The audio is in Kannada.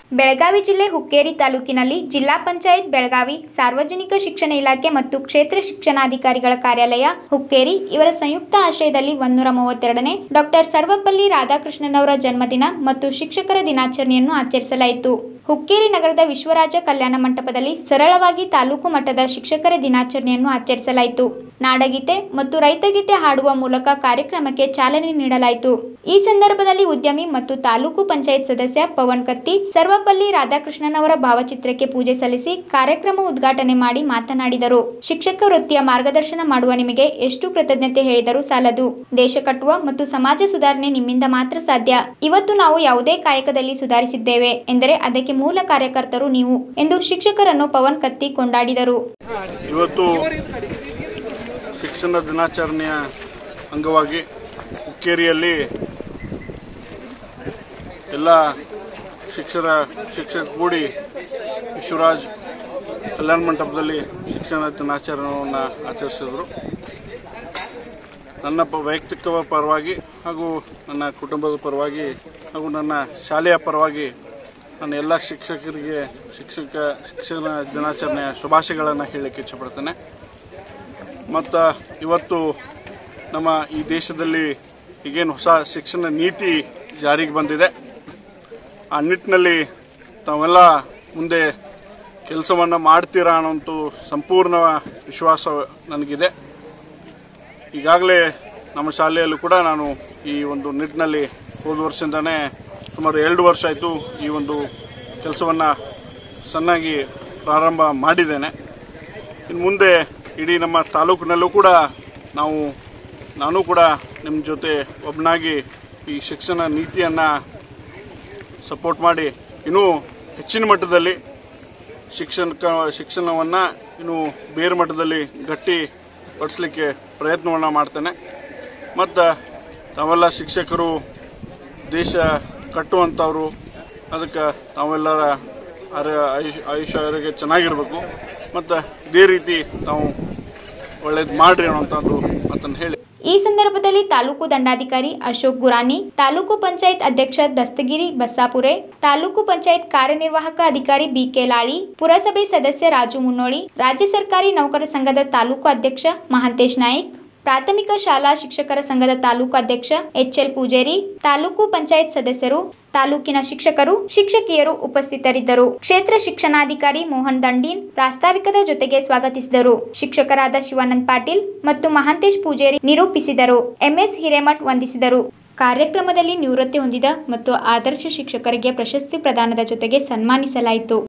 ಬೆಳಗಾವಿ ಜಿಲ್ಲೆ ಹುಕ್ಕೇರಿ ತಾಲೂಕಿನಲ್ಲಿ ಜಿಲ್ಲಾ ಪಂಚಾಯತ್ ಬೆಳಗಾವಿ ಸಾರ್ವಜನಿಕ ಶಿಕ್ಷಣ ಇಲಾಖೆ ಮತ್ತು ಕ್ಷೇತ್ರ ಶಿಕ್ಷಣಾಧಿಕಾರಿಗಳ ಕಾರ್ಯಾಲಯ ಹುಕ್ಕೇರಿ ಇವರ ಸಂಯುಕ್ತ ಆಶ್ರಯದಲ್ಲಿ ಒಂದೂರ ಮೂವತ್ತೆರಡನೇ ಡಾಕ್ಟರ್ ಸರ್ವಪಲ್ಲಿ ರಾಧಾಕೃಷ್ಣನವರ ಜನ್ಮದಿನ ಮತ್ತು ಶಿಕ್ಷಕರ ದಿನಾಚರಣೆಯನ್ನು ಆಚರಿಸಲಾಯಿತು ಹುಕ್ಕೇರಿ ನಗರದ ವಿಶ್ವರಾಜ ಕಲ್ಯಾಣ ಮಂಟಪದಲ್ಲಿ ಸರಳವಾಗಿ ತಾಲೂಕು ಮಟ್ಟದ ಶಿಕ್ಷಕರ ದಿನಾಚರಣೆಯನ್ನು ಆಚರಿಸಲಾಯಿತು ನಾಡಗೀತೆ ಮತ್ತು ರೈತಗೀತೆ ಹಾಡುವ ಮೂಲಕ ಕಾರ್ಯಕ್ರಮಕ್ಕೆ ಚಾಲನೆ ನೀಡಲಾಯಿತು ಈ ಸಂದರ್ಭದಲ್ಲಿ ಉದ್ಯಮಿ ಮತ್ತು ತಾಲೂಕು ಪಂಚಾಯತ್ ಸದಸ್ಯ ಪವನ್ ಕತ್ತಿ ಸರ್ವಪಲ್ಲಿ ರಾಧಾಕೃಷ್ಣನವರ ಭಾವಚಿತ್ರಕ್ಕೆ ಪೂಜೆ ಸಲ್ಲಿಸಿ ಕಾರ್ಯಕ್ರಮ ಉದ್ಘಾಟನೆ ಮಾಡಿ ಮಾತನಾಡಿದರು ಶಿಕ್ಷಕ ವೃತ್ತಿಯ ಮಾರ್ಗದರ್ಶನ ಮಾಡುವ ನಿಮಗೆ ಎಷ್ಟು ಕೃತಜ್ಞತೆ ಹೇಳಿದರೂ ಸಾಲದು ದೇಶ ಕಟ್ಟುವ ಮತ್ತು ಸಮಾಜ ಸುಧಾರಣೆ ನಿಮ್ಮಿಂದ ಮಾತ್ರ ಸಾಧ್ಯ ಇವತ್ತು ನಾವು ಯಾವುದೇ ಕಾಯಕದಲ್ಲಿ ಸುಧಾರಿಸಿದ್ದೇವೆ ಎಂದರೆ ಅದಕ್ಕೆ ಮೂಲ ಕಾರ್ಯಕರ್ತರು ನೀವು ಎಂದು ಶಿಕ್ಷಕರನ್ನು ಪವನ್ ಕತ್ತಿ ಕೊಂಡಾಡಿದರು ಇವತ್ತು ಶಿಕ್ಷಣ ದಿನಾಚರಣೆಯ ಅಂಗವಾಗಿ ಹುಕ್ಕೇರಿಯಲ್ಲಿ ಎಲ್ಲ ಶಿಕ್ಷರ ಶಿಕ್ಷಕ ಕೂಡಿ ವಿಶ್ವರಾಜ್ ಕಲ್ಯಾಣ ಮಂಟಪದಲ್ಲಿ ಶಿಕ್ಷಣ ದಿನಾಚರಣೆಯನ್ನು ಆಚರಿಸಿದರು ನನ್ನ ಪ ವೈಯಕ್ತಿಕ ಪರವಾಗಿ ಹಾಗೂ ನನ್ನ ಕುಟುಂಬದ ಪರವಾಗಿ ಹಾಗೂ ನನ್ನ ಶಾಲೆಯ ಪರವಾಗಿ ನಾನು ಎಲ್ಲ ಶಿಕ್ಷಕರಿಗೆ ಶಿಕ್ಷಕ ಶಿಕ್ಷಣ ದಿನಾಚರಣೆಯ ಶುಭಾಶಯಗಳನ್ನು ಹೇಳಲಿಕ್ಕೆ ಇಚ್ಛಪಡ್ತೇನೆ ಮತ್ತು ಇವತ್ತು ನಮ್ಮ ಈ ದೇಶದಲ್ಲಿ ಈಗೇನು ಹೊಸ ಶಿಕ್ಷಣ ನೀತಿ ಜಾರಿಗೆ ಬಂದಿದೆ ಆ ನಿಟ್ಟಿನಲ್ಲಿ ತಾವೆಲ್ಲ ಮುಂದೆ ಕೆಲಸವನ್ನು ಮಾಡ್ತೀರಾ ಅನ್ನೋಂಥ ಸಂಪೂರ್ಣ ವಿಶ್ವಾಸ ನನಗಿದೆ ಈಗಾಗಲೇ ನಮ್ಮ ಶಾಲೆಯಲ್ಲೂ ಕೂಡ ನಾನು ಈ ಒಂದು ನಿಟ್ಟಿನಲ್ಲಿ ಹೋದ ವರ್ಷದಿಂದನೇ ಸುಮಾರು ಎರಡು ವರ್ಷ ಆಯಿತು ಈ ಒಂದು ಕೆಲಸವನ್ನು ಚೆನ್ನಾಗಿ ಪ್ರಾರಂಭ ಮಾಡಿದ್ದೇನೆ ಇನ್ನು ಮುಂದೆ ಇಡೀ ನಮ್ಮ ತಾಲೂಕಿನಲ್ಲೂ ಕೂಡ ನಾವು ನಾನು ಕೂಡ ನಿಮ್ಮ ಜೊತೆ ಒಬ್ಬನಾಗಿ ಈ ಶಿಕ್ಷಣ ನೀತಿಯನ್ನು ಸಪೋರ್ಟ್ ಮಾಡಿ ಇನ್ನೂ ಹೆಚ್ಚಿನ ಮಟ್ಟದಲ್ಲಿ ಶಿಕ್ಷಣ ಶಿಕ್ಷಣವನ್ನು ಇನ್ನೂ ಬೇರೆ ಮಟ್ಟದಲ್ಲಿ ಗಟ್ಟಿ ಪಡಿಸ್ಲಿಕ್ಕೆ ಪ್ರಯತ್ನವನ್ನು ಮಾಡ್ತೇನೆ ಮತ್ತು ತಾವೆಲ್ಲ ಶಿಕ್ಷಕರು ದೇಶ ಕಟ್ಟುವಂಥವ್ರು ಅದಕ್ಕೆ ತಾವೆಲ್ಲರ ಆರ ಆಯುಷ್ ಆಯುಷ್ಯ ಆರೋಗ್ಯ ಚೆನ್ನಾಗಿರಬೇಕು ಮತ್ತು ಇದೇ ರೀತಿ ತಾವು ಒಳ್ಳೇದು ಮಾಡ್ರಿ ಅನ್ನೋಂಥದ್ದು ಮಾತನ್ನು ಹೇಳಿ ಈ ಸಂದರ್ಭದಲ್ಲಿ ತಾಲೂಕು ದಂಡಾಧಿಕಾರಿ ಅಶೋಕ್ ಗುರಾನಿ ತಾಲೂಕು ಪಂಚಾಯತ್ ಅಧ್ಯಕ್ಷ ದಸ್ತಗಿರಿ ಬಸ್ಸಾಪುರೆ ತಾಲೂಕು ಪಂಚಾಯತ್ ಕಾರ್ಯನಿರ್ವಾಹಕ ಅಧಿಕಾರಿ ಬಿಕೆ ಲಾಳಿ ಪುರಸಭೆ ಸದಸ್ಯ ರಾಜು ಮುನ್ನೋಳಿ ರಾಜ್ಯ ಸರ್ಕಾರಿ ನೌಕರ ಸಂಘದ ತಾಲೂಕು ಅಧ್ಯಕ್ಷ ಮಹಾಂತೇಶ್ ನಾಯ್ಕ್ ಪ್ರಾಥಮಿಕ ಶಾಲಾ ಶಿಕ್ಷಕರ ಸಂಘದ ತಾಲೂಕು ಅಧ್ಯಕ್ಷ ಎಚ್ಎಲ್ ಪೂಜೇರಿ ತಾಲೂಕು ಪಂಚಾಯತ್ ಸದಸ್ಯರು ತಾಲೂಕಿನ ಶಿಕ್ಷಕರು ಶಿಕ್ಷಕಿಯರು ಉಪಸ್ಥಿತರಿದ್ದರು ಕ್ಷೇತ್ರ ಶಿಕ್ಷಣಾಧಿಕಾರಿ ಮೋಹನ್ ದಂಡೀನ್ ಪ್ರಾಸ್ತಾವಿಕದ ಜೊತೆಗೆ ಸ್ವಾಗತಿಸಿದರು ಶಿಕ್ಷಕರಾದ ಶಿವಾನಂದ್ ಪಾಟೀಲ್ ಮತ್ತು ಮಹಾಂತೇಶ್ ಪೂಜೇರಿ ನಿರೂಪಿಸಿದರು ಎಂಎಸ್ ಹಿರೇಮಠ್ ವಂದಿಸಿದರು ಕಾರ್ಯಕ್ರಮದಲ್ಲಿ ನಿವೃತ್ತಿ ಹೊಂದಿದ ಮತ್ತು ಆದರ್ಶ ಶಿಕ್ಷಕರಿಗೆ ಪ್ರಶಸ್ತಿ ಪ್ರದಾನದ ಜೊತೆಗೆ ಸನ್ಮಾನಿಸಲಾಯಿತು